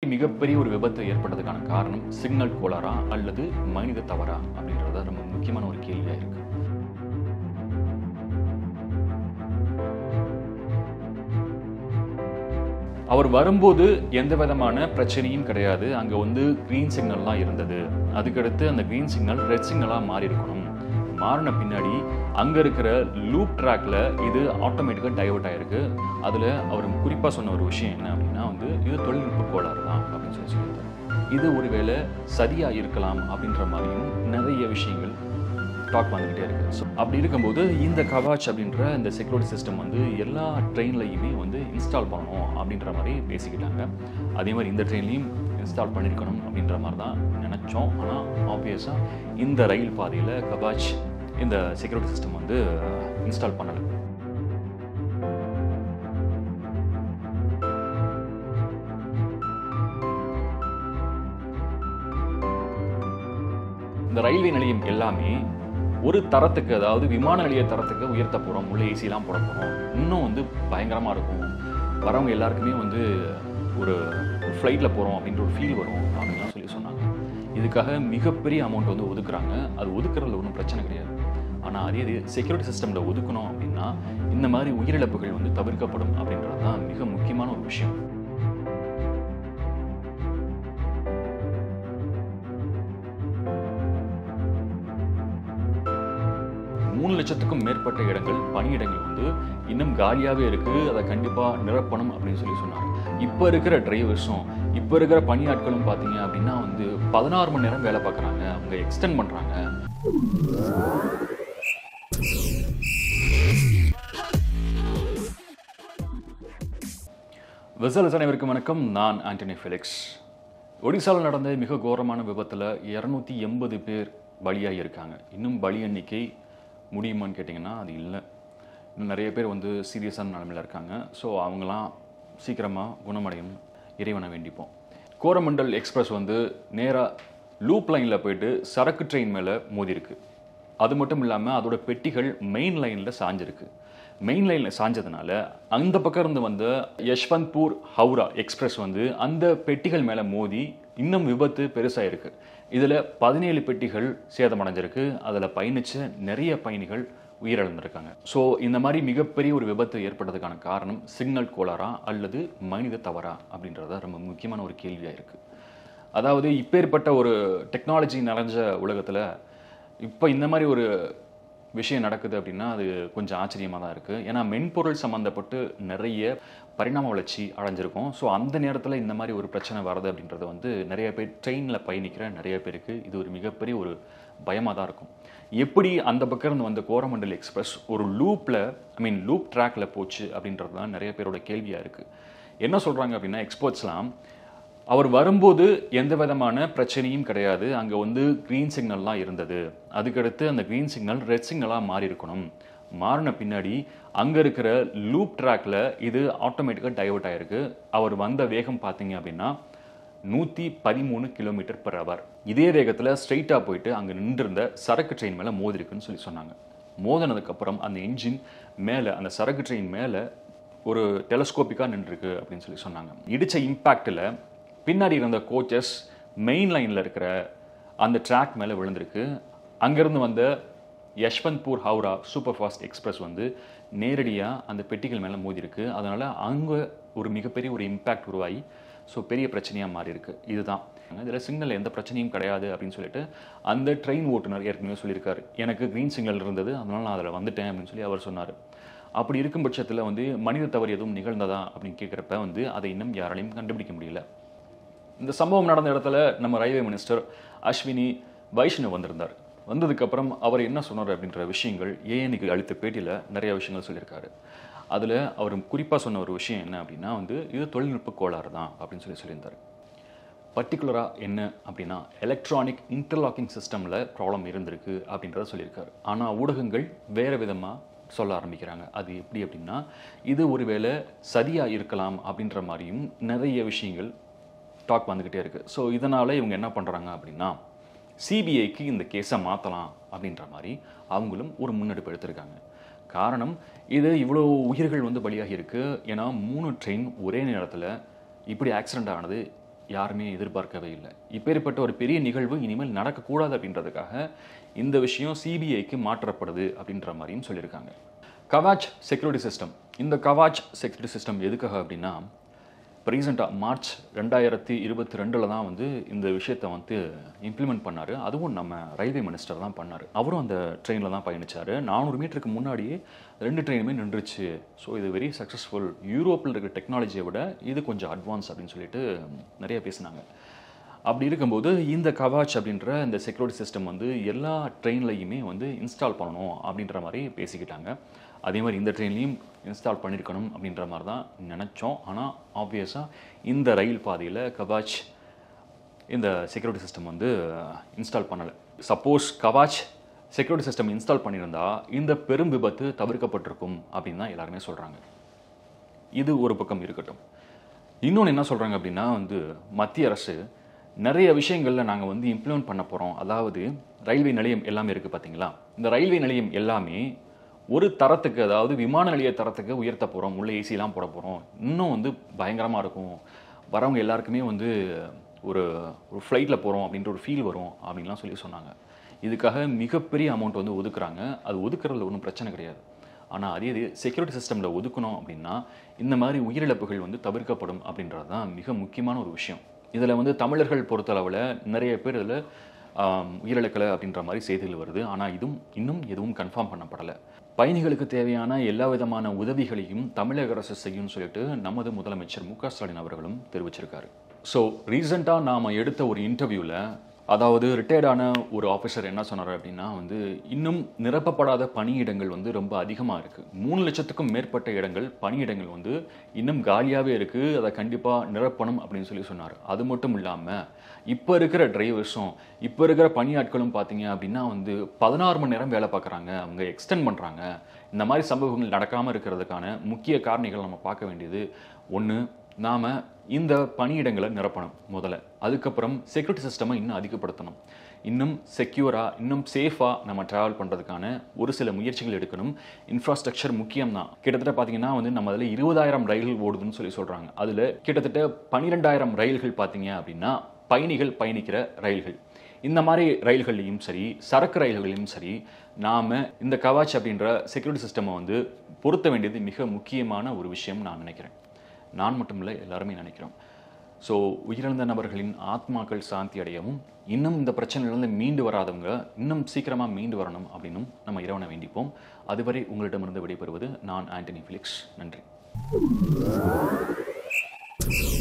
மிகப்பெரிய ஒரு விபத்து ஏற்பட்டதுக்கான காரணம் சிக்னல் கோளாறா அல்லது மனித தவறா அப்படின்றது ரொம்ப முக்கியமான ஒரு கேள்வியா இருக்கு அவர் வரும்போது எந்த விதமான பிரச்சனையும் கிடையாது அங்க வந்து கிரீன் சிக்னல்லாம் இருந்தது அதுக்கடுத்து அந்த கிரீன் சிக்னல் ரெட் சிக்னலா மாறி இருக்கணும் மாறின பின்னாடி அங்க இருக்கிற லூப் ட்ராக்ல இது ஆட்டோமேட்டிக்கா டைவர்ட் ஆயிருக்கு அதுல அவர் குறிப்பா சொன்ன ஒரு விஷயம் என்ன அப்படின்னா வந்து இது தொழில்நுட்ப கோளாறு தான் அப்படின்னு சொல்லி சொல்லியிருந்தார் இது ஒருவேளை சரியா இருக்கலாம் அப்படின்ற மாதிரியும் நிறைய விஷயங்கள் டாக் வந்துகிட்டே இருக்கு ஸோ அப்படி இருக்கும்போது இந்த கவாச் அப்படின்ற இந்த செக்யூரிட்டி சிஸ்டம் வந்து எல்லா ட்ரெயின்லையுமே வந்து இன்ஸ்டால் பண்ணணும் அப்படின்ற மாதிரி பேசிக்கிட்டாங்க அதே மாதிரி இந்த ட்ரெயின்லையும் இன்ஸ்டால் பண்ணியிருக்கணும் அப்படின்ற மாதிரி தான் நினச்சோம் ஆனால் ஆப்வியஸாக இந்த ரயில் பாதையில் கவாச் இந்த செக்யூரிட்டி சிஸ்டம் வந்து இன்ஸ்டால் பண்ணலை இந்த ரயில்வே நிலையம் எல்லாமே ஒரு தரத்துக்கு அதாவது விமான நிலைய தரத்துக்கு உயர்த்த போகிறோம் உள்ள ஏசிலாம் போட போகிறோம் இன்னும் வந்து பயங்கரமாக இருக்கும் வரவங்க எல்லாருக்குமே வந்து ஒரு ஃப்ளைட்டில் போகிறோம் அப்படின்ற ஒரு ஃபீல் வரும் அப்படின்லாம் சொல்லி சொன்னாங்க இதுக்காக மிகப்பெரிய அமௌண்ட் வந்து ஒதுக்குறாங்க அது ஒதுக்குறதுல ஒன்றும் பிரச்சனை கிடையாது ஆனால் அதே இது செக்யூரிட்டி சிஸ்டமில் ஒதுக்கணும் அப்படின்னா இந்த மாதிரி உயிரிழப்புகள் வந்து தவிர்க்கப்படும் அப்படின்றது தான் மிக முக்கியமான ஒரு விஷயம் மூணு லட்சத்துக்கும் மேற்பட்ட இடங்கள் பணியிடங்கள் வந்து இன்னும் காலியாகவே இருக்கு அதை கண்டிப்பாக நிரப்பணும் அப்படின்னு சொல்லி சொன்னாங்க இப்போ இருக்கிற டிரைவர்ஸும் இப்போ இருக்கிற பணியாட்களும் பார்த்தீங்க அப்படின்னா வந்து பதினாறு மணி நேரம் வேலை பார்க்குறாங்க அவங்க எக்ஸ்டெண்ட் பண்ணுறாங்க விசல்ஸ் அனைவருக்கும் வணக்கம் நான் ஆண்டனி ஃபெலிக்ஸ் ஒடிசாவில் நடந்த மிக கோரமான விபத்தில் இரநூத்தி எண்பது பேர் பலியாகி இருக்காங்க இன்னும் பலி எண்ணிக்கை முடியுமான்னு கேட்டிங்கன்னா அது இல்லை இன்னும் நிறைய பேர் வந்து சீரியஸான நிலமையில் இருக்காங்க ஸோ அவங்களாம் சீக்கிரமாக குணமடையும் இறைவனை வேண்டிப்போம் கோரமண்டல் எக்ஸ்பிரஸ் வந்து நேராக லூப் லைனில் போயிட்டு சரக்கு ட்ரெயின் மேலே மோதிருக்கு அது மட்டும் இல்லாமல் அதோட பெட்டிகள் மெயின் லைனில் சாஞ்சிருக்கு மெயின் லைனில் சாஞ்சதுனால அந்த பக்கம் இருந்து வந்த யஷ்வந்த்பூர் ஹவுரா எக்ஸ்பிரஸ் வந்து அந்த பெட்டிகள் மேலே மோதி இன்னும் விபத்து பெருசாயிருக்கு இதில் பதினேழு பெட்டிகள் சேதமடைஞ்சிருக்கு அதில் பயணிச்ச நிறைய பயணிகள் உயிரிழந்திருக்காங்க ஸோ இந்த மாதிரி மிகப்பெரிய ஒரு விபத்து ஏற்பட்டதுக்கான காரணம் சிக்னல் கோளாறா அல்லது மனித தவறா அப்படின்றத ரொம்ப முக்கியமான ஒரு கேள்வியாக இருக்குது அதாவது இப்பேற்பட்ட ஒரு டெக்னாலஜி நிறைஞ்ச உலகத்தில் இப்போ இந்த மாதிரி ஒரு விஷயம் நடக்குது அப்படின்னா அது கொஞ்சம் ஆச்சரியமாக தான் இருக்குது ஏன்னா மென்பொருள் சம்மந்தப்பட்டு நிறைய பரிணாம வளர்ச்சி அடைஞ்சிருக்கும் ஸோ அந்த நேரத்தில் இந்த மாதிரி ஒரு பிரச்சனை வருது அப்படின்றது வந்து நிறைய பேர் ட்ரெயினில் பயணிக்கிற நிறைய பேருக்கு இது ஒரு மிகப்பெரிய ஒரு பயமாக தான் இருக்கும் எப்படி அந்த பக்கம் இருந்து வந்த கோரமண்டல் எக்ஸ்பிரஸ் ஒரு லூப்பில் ஐ மீன் லூப் ட்ராக்ல போச்சு அப்படின்றது தான் நிறைய பேரோட கேள்வியாக இருக்குது என்ன சொல்கிறாங்க அப்படின்னா எக்ஸ்பர்ட்ஸ்லாம் அவர் வரும்போது எந்த விதமான பிரச்சனையும் கிடையாது அங்கே வந்து க்ரீன் சிக்னல்லாம் இருந்தது அதுக்கடுத்து அந்த க்ரீன் சிக்னல் ரெட் சிக்னலாக மாறி இருக்கணும் மாறின பின்னாடி அங்கே இருக்கிற லூப் ட்ராக்ல இது ஆட்டோமேட்டிக்காக டைவர்ட் ஆயிருக்கு அவர் வந்த வேகம் பார்த்தீங்க அப்படின்னா நூற்றி பதிமூணு கிலோமீட்டர் பர் ஹவர் இதே வேகத்தில் ஸ்ட்ரைட்டாக போயிட்டு அங்கே நின்றிருந்த சரக்கு ட்ரெயின் மேலே மோதிருக்குன்னு சொல்லி சொன்னாங்க மோதினதுக்கப்புறம் அந்த என்ஜின் மேலே அந்த சரக்கு ட்ரெயின் மேலே ஒரு டெலஸ்கோப்பிக்காக நின்றுருக்கு அப்படின்னு சொல்லி சொன்னாங்க இடித்த இம்பேக்டில் பின்னாடி இருந்த கோச்சஸ் மெயின் லைனில் இருக்கிற அந்த ட்ராக் மேலே விழுந்திருக்கு அங்கேருந்து வந்த Yeshwantpur Howrah super fast express வந்து நேரடியாக அந்த பெட்டிகள் மேலே மோதிருக்கு அதனால் அங்கே ஒரு மிகப்பெரிய ஒரு இம்பேக்ட் உருவாகி ஸோ பெரிய பிரச்சனையாக மாறி இருக்கு இதுதான் இதில் சிக்னல் எந்த பிரச்சனையும் கிடையாது அப்படின்னு சொல்லிட்டு அந்த ட்ரெயின் ஓட்டுநர் ஏற்கனவே சொல்லியிருக்காரு எனக்கு க்ரீன் சிக்னல் இருந்தது அதனால் நான் அதில் வந்துட்டேன் அப்படின்னு சொல்லி அவர் சொன்னார் அப்படி இருக்கும் பட்சத்தில் வந்து மனித தவறு எதுவும் நிகழ்ந்ததா அப்படின்னு கேட்குறப்ப வந்து அதை இன்னும் யாராலையும் கண்டுபிடிக்க முடியல இந்த சம்பவம் நடந்த இடத்துல நம்ம ரயில்வே மினிஸ்டர் அஸ்வினி வைஷ்ணவ் வந்திருந்தார் வந்ததுக்கப்புறம் அவர் என்ன சொன்னார் அப்படின்ற விஷயங்கள் ஏஎனுக்கு அளித்த பேட்டியில் நிறைய விஷயங்கள் சொல்லியிருக்காரு அதில் அவர் குறிப்பாக சொன்ன ஒரு விஷயம் என்ன அப்படின்னா வந்து இது தொழில்நுட்ப கோளாறு தான் அப்படின்னு சொல்லி சொல்லியிருந்தார் பர்டிகுலராக என்ன அப்படின்னா எலக்ட்ரானிக் இன்டர்லாக்கிங் சிஸ்டமில் ப்ராப்ளம் இருந்திருக்கு அப்படின்றத சொல்லியிருக்காரு ஆனால் ஊடகங்கள் வேறு விதமாக சொல்ல ஆரம்பிக்கிறாங்க அது எப்படி அப்படின்னா இது ஒருவேளை சரியாக இருக்கலாம் அப்படின்ற மாதிரியும் நிறைய விஷயங்கள் டாக் வந்துக்கிட்டே இருக்குது ஸோ இதனால் இவங்க என்ன பண்ணுறாங்க அப்படின்னா சிபிஐக்கு இந்த கேஸை மாற்றலாம் அப்படின்ற மாதிரி அவங்களும் ஒரு முன்னெடுப்பு எடுத்திருக்காங்க காரணம் இது இவ்வளோ உயிர்கள் வந்து பலியாகி இருக்கு ஏன்னா மூணு ட்ரெயின் ஒரே நேரத்தில் இப்படி ஆக்சிடென்ட் ஆனது யாருமே எதிர்பார்க்கவே இல்லை இப்பேற்பட்ட ஒரு பெரிய நிகழ்வு இனிமேல் நடக்கக்கூடாது அப்படின்றதுக்காக இந்த விஷயம் சிபிஐக்கு மாற்றப்படுது அப்படின்ற மாதிரியும் சொல்லியிருக்காங்க கவாச் செக்யூரிட்டி சிஸ்டம் இந்த கவாச் செக்யூரிட்டி சிஸ்டம் எதுக்காக அப்படின்னா இப்போ ரீசெண்டாக மார்ச் ரெண்டாயிரத்தி இருபத்தி ரெண்டில் தான் வந்து இந்த விஷயத்தை வந்து இம்ப்ளிமெண்ட் பண்ணார் அதுவும் நம்ம ரயில்வே மினிஸ்டர் தான் பண்ணார் அவரும் அந்த ட்ரெயினில் தான் பயணிச்சார் நானூறு மீட்டருக்கு முன்னாடியே ரெண்டு ட்ரெயினுமே நின்றுச்சு ஸோ இது வெரி சக்ஸஸ்ஃபுல் யூரோப்பில் இருக்கிற டெக்னாலஜியை விட இது கொஞ்சம் அட்வான்ஸ் அப்படின்னு சொல்லிட்டு நிறைய பேசினாங்க அப்படி இருக்கும்போது இந்த கவாச் அப்படின்ற இந்த செக்யூரிட்டி சிஸ்டம் வந்து எல்லா ட்ரெயின்லையுமே வந்து இன்ஸ்டால் பண்ணணும் அப்படின்ற மாதிரி பேசிக்கிட்டாங்க அதே மாதிரி இந்த ட்ரெயின்லையும் இன்ஸ்டால் பண்ணியிருக்கணும் அப்படின்ற மாதிரி தான் நினச்சோம் ஆனால் ஆப்வியஸாக இந்த ரயில் பாதையில் கவாச் இந்த செக்யூரிட்டி சிஸ்டம் வந்து இன்ஸ்டால் பண்ணலை suppose Kavach security system install பண்ணியிருந்தா இந்த பெரும் விபத்து தவிர்க்கப்பட்டிருக்கும் அப்படின்னு தான் எல்லாருமே சொல்கிறாங்க இது ஒரு பக்கம் இருக்கட்டும் இன்னொன்று என்ன சொல்கிறாங்க அப்படின்னா வந்து மத்திய அரசு நிறைய விஷயங்களில் நாங்கள் வந்து இம்ப்ளிமெண்ட் பண்ண போகிறோம் அதாவது ரயில்வே நிலையம் எல்லாமே இருக்குது பார்த்தீங்களா இந்த ரயில்வே நிலையம் எல்லாமே ஒரு தரத்துக்கு அதாவது விமான நிலைய தரத்துக்கு உயர்த்த போகிறோம் உள்ள ஏசிலாம் போட போகிறோம் இன்னும் வந்து பயங்கரமாக இருக்கும் வரவங்க எல்லாருக்குமே வந்து ஒரு ஒரு ஃப்ளைட்டில் போகிறோம் அப்படின்ற ஒரு ஃபீல் வரும் அப்படின்லாம் சொல்லி சொன்னாங்க இதுக்காக மிகப்பெரிய அமௌண்ட் வந்து ஒதுக்குறாங்க அது ஒதுக்குறதுல ஒன்றும் பிரச்சனை கிடையாது ஆனால் அதே இது செக்யூரிட்டி சிஸ்டமில் ஒதுக்கணும் அப்படின்னா இந்த மாதிரி உயிரிழப்புகள் வந்து தவிர்க்கப்படும் அப்படின்றது தான் மிக முக்கியமான ஒரு விஷயம் இதில் வந்து தமிழர்கள் பொறுத்தளவில் நிறைய பேர் இதில் உயிரிழக்கலை அப்படின்ற மாதிரி செய்திகள் வருது ஆனால் இதுவும் இன்னும் எதுவும் கன்ஃபார்ம் பண்ணப்படலை பயணிகளுக்கு தேவையான எல்லா விதமான உதவிகளையும் தமிழக அரசு செய்யும்னு சொல்லிட்டு நமது முதலமைச்சர் மு க ஸ்டாலின் அவர்களும் தெரிவிச்சிருக்காரு ஸோ ரீசெண்டாக நாம் எடுத்த ஒரு இன்டர்வியூவில் அதாவது ரிட்டையர்டான ஒரு ஆஃபீஸர் என்ன சொன்னார் அப்படின்னா வந்து இன்னும் நிரப்பப்படாத பணியிடங்கள் வந்து ரொம்ப அதிகமாக இருக்குது மூணு லட்சத்துக்கும் மேற்பட்ட இடங்கள் பணியிடங்கள் வந்து இன்னும் காலியாகவே இருக்குது அதை கண்டிப்பாக நிரப்பணும் அப்படின்னு சொல்லி சொன்னார் அது மட்டும் இல்லாமல் இப்போ இருக்கிற டிரைவர்ஸும் இப்போ இருக்கிற பணியாட்களும் பார்த்தீங்க அப்படின்னா வந்து பதினாறு மணி நேரம் வேலை பார்க்குறாங்க அவங்க எக்ஸ்டெண்ட் பண்ணுறாங்க இந்த மாதிரி சம்பவங்கள் நடக்காமல் இருக்கிறதுக்கான முக்கிய காரணிகள் நம்ம பார்க்க வேண்டியது ஒன்று நாம் இந்த பணியிடங்களை நிரப்பணும் முதல்ல அதுக்கப்புறம் செக்யூரிட்டி சிஸ்டமை இன்னும் அதிகப்படுத்தணும் இன்னும் செக்யூராக இன்னும் சேஃபாக நம்ம ட்ராவல் பண்ணுறதுக்கான ஒரு சில முயற்சிகள் எடுக்கணும் இன்ஃப்ராஸ்ட்ரக்சர் முக்கியம் தான் கிட்டத்தட்ட பார்த்தீங்கன்னா வந்து நம்ம அதில் இருபதாயிரம் ரயில்கள் ஓடுதுன்னு சொல்லி சொல்கிறாங்க அதில் கிட்டத்தட்ட பன்னிரெண்டாயிரம் ரயில்கள் பார்த்தீங்க அப்படின்னா பயணிகள் பயணிக்கிற ரயில்கள் இந்த மாதிரி ரயில்கள்லையும் சரி சரக்கு ரயில்களையும் சரி நாம் இந்த கவாச் அப்படின்ற செக்யூரிட்டி சிஸ்டமை வந்து பொருத்த வேண்டியது மிக முக்கியமான ஒரு விஷயம் நான் நினைக்கிறேன் நான் மட்டும் இல்லை எல்லாருமே நினைக்கிறோம் ஸோ உயிரிழந்த நபர்களின் ஆத்மாக்கள் சாந்தி அடையவும் இன்னும் இந்த பிரச்சனையிலிருந்து மீண்டு வராதவங்க இன்னும் சீக்கிரமாக மீண்டு வரணும் அப்படின்னும் நம்ம இறைவனை வேண்டிப்போம் அதுவரை உங்களிடமிருந்து விடைபெறுவது நான் ஆண்டனி ஃபிலிக்ஸ் நன்றி